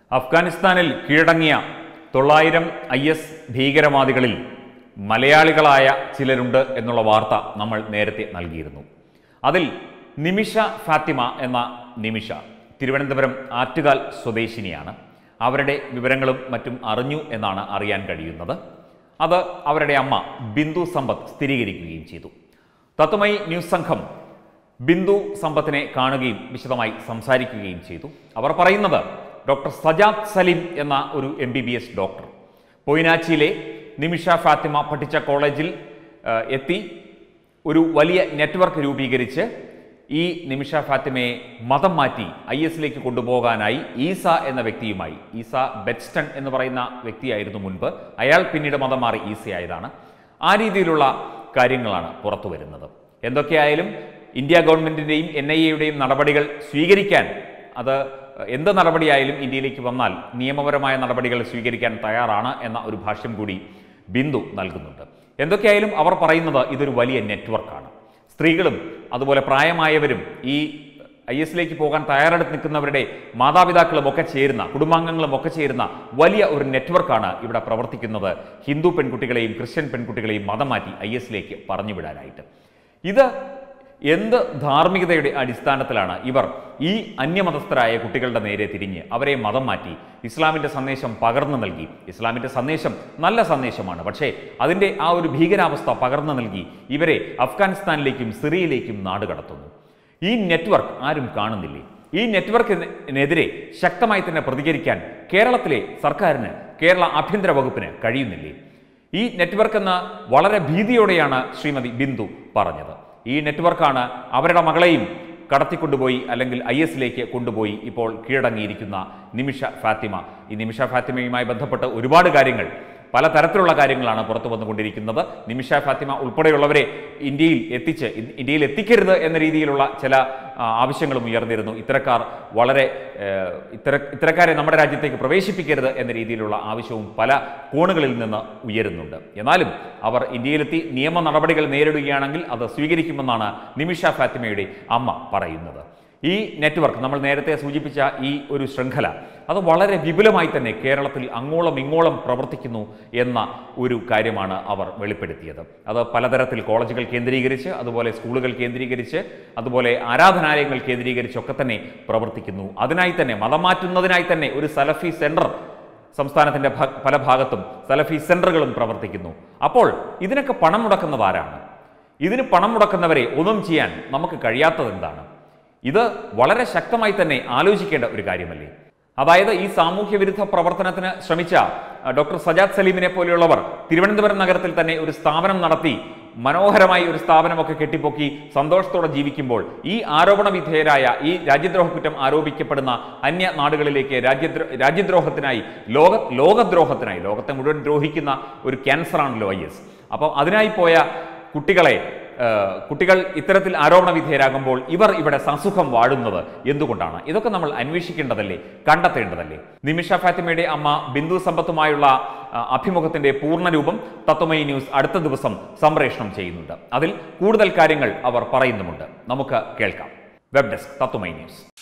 അഫ്ഗാനിസ്ഥാനിൽ കീഴടങ്ങിയ തൊള്ളായിരം I S ഭീകരവാദികളിൽ മലയാളികളായ ചിലരുണ്ട് എന്നുള്ള വാർത്ത നമ്മൾ നേരത്തെ നൽകിയിരുന്നു അതിൽ നിമിഷ ഫാത്തിമ എന്ന നിമിഷ തിരുവനന്തപുരം ആറ്റുകാൽ സ്വദേശിനിയാണ് അവരുടെ വിവരങ്ങളും മറ്റും അറിഞ്ഞു എന്നാണ് അറിയാൻ കഴിയുന്നത് അത് അവരുടെ അമ്മ ബിന്ദു സമ്പത്ത് സ്ഥിരീകരിക്കുകയും ചെയ്തു തത്വമയി ന്യൂസ് സംഘം ബിന്ദു സമ്പത്തിനെ കാണുകയും വിശദമായി സംസാരിക്കുകയും ചെയ്തു അവർ പറയുന്നത് ഡോക്ടർ സജാദ് സലീം എന്ന ഒരു M B B S doctor പൊയിനാച്ചിയിലെ നിമിഷ ഫാത്തിമ പഠിച്ച കോളേജിൽ ആ, എത്തി ഒരു വലിയ നെറ്റ്വർക്ക് രൂപീകരിച്ച് ഈ നിമിഷ ഫാത്തിമയെ മതം മാറ്റി ഐ എസിലേക്ക് കൊണ്ടുപോകാനായി ഈസ എന്ന വ്യക്തിയുമായി ഈസ ബെറ്റ്സ്റ്റൺ എന്ന് പറയുന്ന വ്യക്തിയായിരുന്നു മുൻപ് അയാൾ പിന്നീട് മതം മാറി ഈസയായതാണ് ആ രീതിയിലുള്ള കാര്യങ്ങളാണ് പുറത്തു വരുന്നത് എന്തൊക്കെയായാലും ഇന്ത്യ ഗവൺമെന്റിന്റെയും എൻ ഐ എയുടെയും നടപടികൾ സ്വീകരിക്കാൻ അത് എന്ത് നടപടിയായാലും ഇന്ത്യയിലേക്ക് വന്നാൽ നിയമപരമായ നടപടികൾ സ്വീകരിക്കാൻ തയ്യാറാണ് എന്ന ഒരു ഭാഷ്യം കൂടി ബിന്ദു നൽകുന്നുണ്ട് എന്തൊക്കെയായാലും അവർ പറയുന്നത് ഇതൊരു വലിയ നെറ്റ്വർക്കാണ് സ്ത്രീകളും അതുപോലെ പ്രായമായവരും ഈ ഐ എസിലേക്ക് പോകാൻ തയ്യാറെടുത്ത് നിൽക്കുന്നവരുടെ മാതാപിതാക്കളും ഒക്കെ ചേരുന്ന കുടുംബാംഗങ്ങളും ഒക്കെ ചേരുന്ന വലിയ ഒരു നെറ്റ്വർക്കാണ് ഇവിടെ പ്രവർത്തിക്കുന്നത് ഹിന്ദു പെൺകുട്ടികളെയും ക്രിസ്ത്യൻ പെൺകുട്ടികളെയും മതം മാറ്റി ഐ എസിലേക്ക് പറഞ്ഞുവിടാനായിട്ട് ഇത് എന്ത് ധാർമ്മികതയുടെ അടിസ്ഥാനത്തിലാണ് ഇവർ ഈ അന്യമതസ്ഥരായ കുട്ടികളുടെ നേരെ തിരിഞ്ഞ് അവരെ മതം മാറ്റി ഇസ്ലാമിൻ്റെ സന്ദേശം പകർന്നു നൽകി ഇസ്ലാമിൻ്റെ സന്ദേശം നല്ല സന്ദേശമാണ് പക്ഷേ അതിൻ്റെ ആ ഒരു ഭീകരാവസ്ഥ പകർന്നു നൽകി ഇവരെ അഫ്ഗാനിസ്ഥാനിലേക്കും സിറിയയിലേക്കും നാടുകടത്തുന്നു ഈ നെറ്റ്വർക്ക് ആരും കാണുന്നില്ലേ ഈ നെറ്റ്വർക്കിനെതിരെ ശക്തമായി തന്നെ പ്രതികരിക്കാൻ കേരളത്തിലെ സർക്കാരിന് കേരള ആഭ്യന്തര വകുപ്പിന് കഴിയുന്നില്ലേ ഈ നെറ്റ്വർക്ക് എന്ന വളരെ ഭീതിയോടെയാണ് ശ്രീമതി ബിന്ദു പറഞ്ഞത് ഈ നെറ്റ്വർക്കാണ് അവരുടെ മകളെയും കടത്തിക്കൊണ്ടുപോയി അല്ലെങ്കിൽ ഐ എസിലേക്ക് കൊണ്ടുപോയി ഇപ്പോൾ കീഴടങ്ങിയിരിക്കുന്ന നിമിഷ ഫാത്തിമ ഈ നിമിഷ ഫാത്തിമയുമായി ബന്ധപ്പെട്ട് ഒരുപാട് കാര്യങ്ങൾ പലതരത്തിലുള്ള കാര്യങ്ങളാണ് പുറത്തു വന്നുകൊണ്ടിരിക്കുന്നത് നിമിഷ ഫാത്തിമ ഉൾപ്പെടെയുള്ളവരെ ഇന്ത്യയിൽ എത്തിച്ച് ഇ- ഇന്ത്യയിൽ എത്തിക്കരുത് എന്ന രീതിയിലുള്ള ചില ആ, ആവശ്യങ്ങളും ഉയർന്നിരുന്നു ഇത്തരക്കാർ വളരെ ഏഹ്, ഇത്തര ഇത്തരക്കാരെ നമ്മുടെ രാജ്യത്തേക്ക് പ്രവേശിപ്പിക്കരുത് എന്ന രീതിയിലുള്ള ആവശ്യവും പല കോണുകളിൽ നിന്ന് ഉയരുന്നുണ്ട് എന്നാലും അവർ ഇന്ത്യയിലെത്തി നിയമ നടപടികൾ നേരിടുകയാണെങ്കിൽ അത് സ്വീകരിക്കുമെന്നാണ് നിമിഷ ഫാത്തിമയുടെ അമ്മ പറയുന്നത് ഈ നെറ്റ്വർക്ക് നമ്മൾ നേരത്തെ സൂചിപ്പിച്ച ഈ ഒരു ശൃംഖല അത് വളരെ വിപുലമായി തന്നെ കേരളത്തിൽ അങ്ങോളം ഇങ്ങോളം പ്രവർത്തിക്കുന്നു എന്ന ഒരു കാര്യമാണ് അവർ വെളിപ്പെടുത്തിയത് അത് പലതരത്തിൽ കോളേജുകൾ കേന്ദ്രീകരിച്ച് അതുപോലെ സ്കൂളുകൾ കേന്ദ്രീകരിച്ച് അതുപോലെ ആരാധനാലയങ്ങൾ കേന്ദ്രീകരിച്ചൊക്കെ തന്നെ പ്രവർത്തിക്കുന്നു അതിനായി തന്നെ മതം മാറ്റുന്നതിനായി തന്നെ ഒരു സലഫി സെന്റർ സംസ്ഥാനത്തിന്റെ ഭ- പല ഭാഗത്തും സലഫി സെന്ററുകളും പ്രവർത്തിക്കുന്നു അപ്പോൾ ഇതിനൊക്കെ പണം മുടക്കുന്നത് ആരാണ് ഇതിന് പണം മുടക്കുന്നവരെ ഒന്നും ചെയ്യാൻ നമുക്ക് കഴിയാത്തത് എന്താണ് ഇത് വളരെ ശക്തമായി തന്നെ ആലോചിക്കേണ്ട ഒരു കാര്യമല്ലേ അതായത് ഈ സാമൂഹ്യ വിരുദ്ധ പ്രവർത്തനത്തിന് ശ്രമിച്ച അഹ്, ഡോക്ടർ സജാദ് സലീമിനെ പോലെയുള്ളവർ തിരുവനന്തപുരം നഗരത്തിൽ തന്നെ ഒരു സ്ഥാപനം നടത്തി മനോഹരമായി ഒരു സ്ഥാപനമൊക്കെ കെട്ടിപ്പൊക്കി സന്തോഷത്തോടെ ജീവിക്കുമ്പോൾ ഈ ആരോപണ വിധേയരായ ഈ രാജ്യദ്രോഹ കുറ്റം ആരോപിക്കപ്പെടുന്ന അന്യ നാടുകളിലേക്ക് രാജ്യദ്രോ രാജ്യദ്രോഹത്തിനായി ലോക ലോകദ്രോഹത്തിനായി ലോകത്തെ മുഴുവൻ ദ്രോഹിക്കുന്ന ഒരു ക്യാൻസറാണല്ലോ ഐ എസ് അപ്പോൾ അതിനായി പോയ കുട്ടികളെ ഏഹ്, കുട്ടികൾ ഇത്തരത്തിൽ ആരോപണ വിധേയരാകുമ്പോൾ ഇവർ ഇവിടെ സസുഖം വാഴുന്നത് എന്തുകൊണ്ടാണ് ഇതൊക്കെ നമ്മൾ അന്വേഷിക്കേണ്ടതല്ലേ കണ്ടെത്തേണ്ടതല്ലേ നിമിഷ ഫാത്തിമയുടെ അമ്മ ബിന്ദു സമ്പത്തുമായുള്ള ആ, അഭിമുഖത്തിന്റെ പൂർണ്ണരൂപം തത്വമയി ന്യൂസ് അടുത്ത ദിവസം സംപ്രേഷണം ചെയ്യുന്നുണ്ട് അതിൽ കൂടുതൽ കാര്യങ്ങൾ അവർ പറയുന്നുമുണ്ട് നമുക്ക് കേൾക്കാം വെബ് ഡെസ്ക് തത്വമയി ന്യൂസ്